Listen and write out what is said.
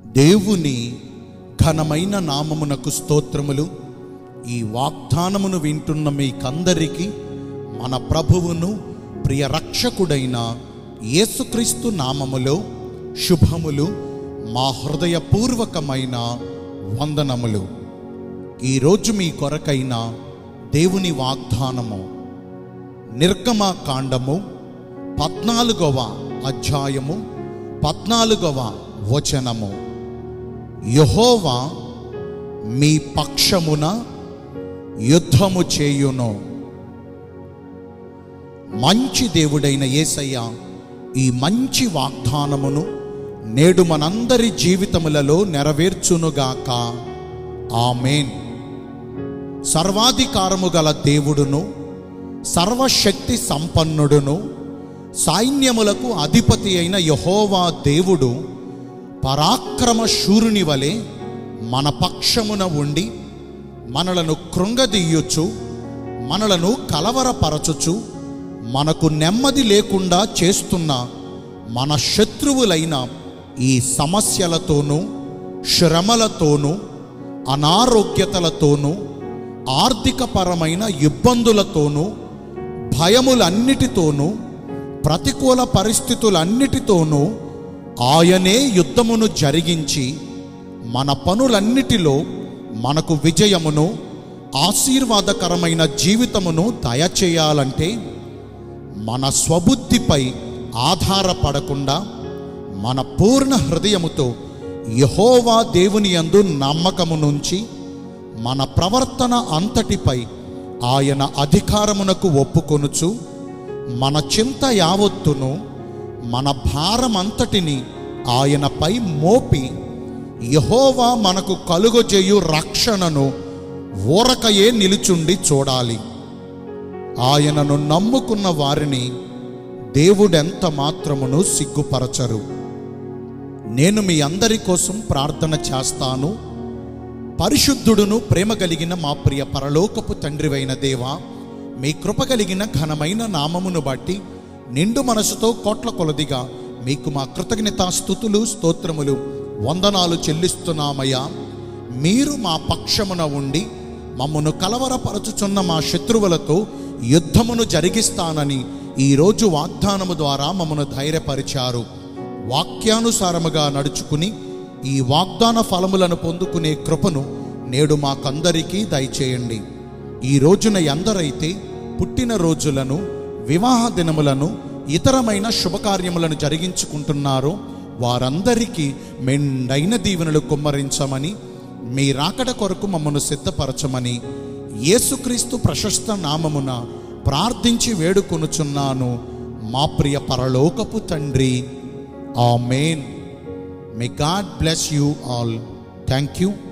దేవుని ఘనమైన నామమునకు స్తోత్రములు ఈ వాగ్దానమును వింటున్న మీకందరికీ మన ప్రభువును ప్రియ రక్షకుడైన యేసుక్రీస్తు నామములో శుభములు మా హృదయపూర్వకమైన వందనములు ఈరోజు మీ కొరకైన దేవుని వాగ్దానము నిర్గమ కాండము పద్నాలుగవ అధ్యాయము పద్నాలుగవ వచనము యహోవా మీ పక్షమున యుద్ధము చేయును మంచి దేవుడైన యేసయ్య ఈ మంచి వాగ్దానమును నేడు మనందరి జీవితములలో నెరవేర్చునుగాక ఆమెన్ సర్వాధికారము గల దేవుడును సర్వశక్తి సంపన్నుడును సైన్యములకు అధిపతి అయిన యహోవా దేవుడు పరాక్రమ శూరుని వలె మన పక్షమున ఉండి మనలను కృంగదీయొచ్చు మనలను కలవరపరచుచు మనకు నెమ్మది లేకుండా చేస్తున్న మన శత్రువులైన ఈ సమస్యలతోనూ శ్రమలతోనూ అనారోగ్యతలతోనూ ఆర్థికపరమైన ఇబ్బందులతోనూ భయములన్నిటితోనూ ప్రతికూల పరిస్థితులన్నిటితోనూ ఆయనే యుద్ధమును జరిగించి మన పనులన్నిటిలో మనకు విజయమును ఆశీర్వాదకరమైన జీవితమును దయచేయాలంటే మన స్వబుద్ధిపై ఆధారపడకుండా మన పూర్ణ హృదయముతో యహోవా దేవుని యందు నమ్మకము నుంచి మన ప్రవర్తన అంతటిపై ఆయన అధికారమునకు ఒప్పుకొనుచు మన చింత యావత్తును మన భారమంతటిని ఆయనపై మోపి యహోవా మనకు కలుగజేయు రక్షణను ఊరకయే నిలుచుండి చూడాలి ఆయనను నమ్ముకున్న వారిని దేవుడెంత మాత్రమును సిగ్గుపరచరు నేను మీ అందరి కోసం ప్రార్థన చేస్తాను పరిశుద్ధుడును ప్రేమ కలిగిన మా ప్రియ పరలోకపు తండ్రివైన దేవా మీ కృప కలిగిన ఘనమైన నామమును బట్టి నిండు మనసుతో కోట్ల కొలదిగా మీకు మా కృతజ్ఞతా స్థుతులు స్తోత్రములు వందనాలు చెల్లిస్తున్నామయ్యా మీరు మా పక్షమున ఉండి మమ్మను కలవరపరచుచున్న మా శత్రువులతో యుద్ధమును జరిగిస్తానని ఈరోజు వాగ్దానము ద్వారా మమ్మను ధైర్యపరిచారు వాక్యానుసారముగా నడుచుకుని ఈ వాగ్దాన ఫలములను పొందుకునే కృపను నేడు మాకందరికీ దయచేయండి ఈ రోజున ఎందరైతే పుట్టిన రోజులను వివాహ దినములను ఇతరమైన శుభకార్యములను జరిగించుకుంటున్నారో వారందరికీ మెండైన దీవెనలు కుమ్మరించమని మీ రాకడ కొరకు మమ్మను సిద్ధపరచమని యేసుక్రీస్తు ప్రశస్త నామమున ప్రార్థించి వేడుకొనుచున్నాను మా ప్రియ పరలోకపు తండ్రి amen may God bless you all thank you